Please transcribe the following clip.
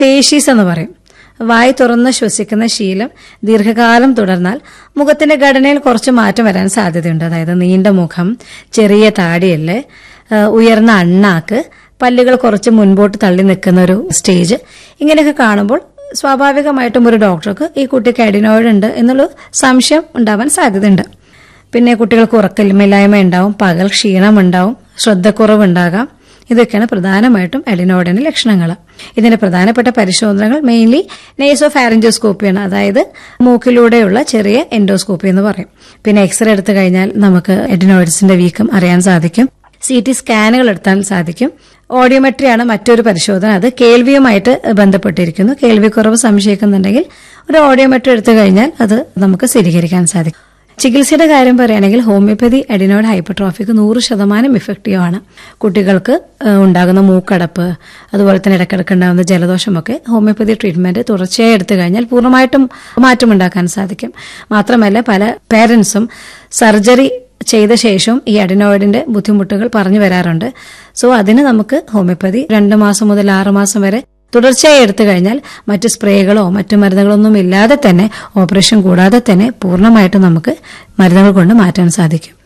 ടേഷീസ് എന്ന് പറയും വായ് തുറന്ന് ശ്വസിക്കുന്ന ശീലം ദീർഘകാലം തുടർന്നാൽ മുഖത്തിന്റെ ഘടനയിൽ കുറച്ച് മാറ്റം വരാൻ സാധ്യതയുണ്ട് അതായത് നീണ്ട മുഖം ചെറിയ താടിയല് ആ, ഉയർന്ന അണ്ണാക്ക് പല്ലുകൾ കുറച്ച് മുൻപോട്ട് തള്ളി നിൽക്കുന്ന ഒരു സ്റ്റേജ് ഇങ്ങനെയൊക്കെ കാണുമ്പോൾ സ്വാഭാവികമായിട്ടും ഒരു ഡോക്ടർക്ക് ഈ കുട്ടിക്ക് അഡിനോയിഡ് ഉണ്ട് എന്നുള്ള സംശയം ഉണ്ടാവാൻ സാധ്യതയുണ്ട് പിന്നെ കുട്ടികൾക്ക് ഉറക്കമില്ലായ്മ ഉണ്ടാവും പകൽ ക്ഷീണം ഉണ്ടാവും ശ്രദ്ധക്കുറവുണ്ടാകാം ഇതൊക്കെയാണ് പ്രധാനമായിട്ടും എഡിനോയിഡിന്റെ ലക്ഷണങ്ങൾ ഇതിന്റെ പ്രധാനപ്പെട്ട പരിശോധനകൾ മെയിൻലി നെയ്സോ ഫാരഞ്ചോസ്കോപ്പിയാണ് അതായത് മൂക്കിലൂടെയുള്ള ചെറിയ എൻഡോസ്കോപ്പി എന്ന് പറയും പിന്നെ എക്സ്റേ എടുത്തു കഴിഞ്ഞാൽ നമുക്ക് എഡിനോയിഡ്സിന്റെ വീക്കം അറിയാൻ സാധിക്കും സി ടി സ്കാനുകൾ എടുത്താൽ സാധിക്കും ഓഡിയോമെട്രിയാണ് മറ്റൊരു പരിശോധന അത് കേൾവിയുമായിട്ട് ബന്ധപ്പെട്ടിരിക്കുന്നു കേൾവിക്കുറവ് സംശയിക്കുന്നുണ്ടെങ്കിൽ ഒരു ഓഡിയോമെട്രി എടുത്തു കഴിഞ്ഞാൽ അത് നമുക്ക് സ്ഥിരീകരിക്കാൻ സാധിക്കും ചികിത്സയുടെ കാര്യം പറയുകയാണെങ്കിൽ ഹോമിയോപ്പതി അഡിനോയിഡ് ഹൈപ്പർട്രോഫിക്ക് നൂറ് ശതമാനം ഇഫക്റ്റീവ് ആണ് കുട്ടികൾക്ക് ഏഹ്, ഉണ്ടാകുന്ന മൂക്കടപ്പ് അതുപോലെ തന്നെ ഇടയ്ക്കിടയ്ക്ക് ഉണ്ടാകുന്ന ജലദോഷമൊക്കെ ഹോമിയോപ്പതി ട്രീറ്റ്മെന്റ് തുടർച്ചയായി എടുത്തു കഴിഞ്ഞാൽ പൂർണ്ണമായിട്ടും മാറ്റമുണ്ടാക്കാൻ സാധിക്കും മാത്രമല്ല പല പേരൻസും സർജറി ചെയ്ത ശേഷം ഈ അഡിനോയിഡിന്റെ ബുദ്ധിമുട്ടുകൾ പറഞ്ഞു വരാറുണ്ട് സോ അതിന് നമുക്ക് ഹോമിയോപ്പതി രണ്ട് മാസം മുതൽ ആറ് മാസം വരെ തുടർച്ചയായി എടുത്തു കഴിഞ്ഞാൽ മറ്റ് സ്പ്രേകളോ മറ്റു മരുന്നുകളൊന്നും ഇല്ലാതെ തന്നെ ഓപ്പറേഷൻ കൂടാതെ തന്നെ പൂർണ്ണമായിട്ടും നമുക്ക് മരുന്നുകൾ കൊണ്ട് മാറ്റാൻ സാധിക്കും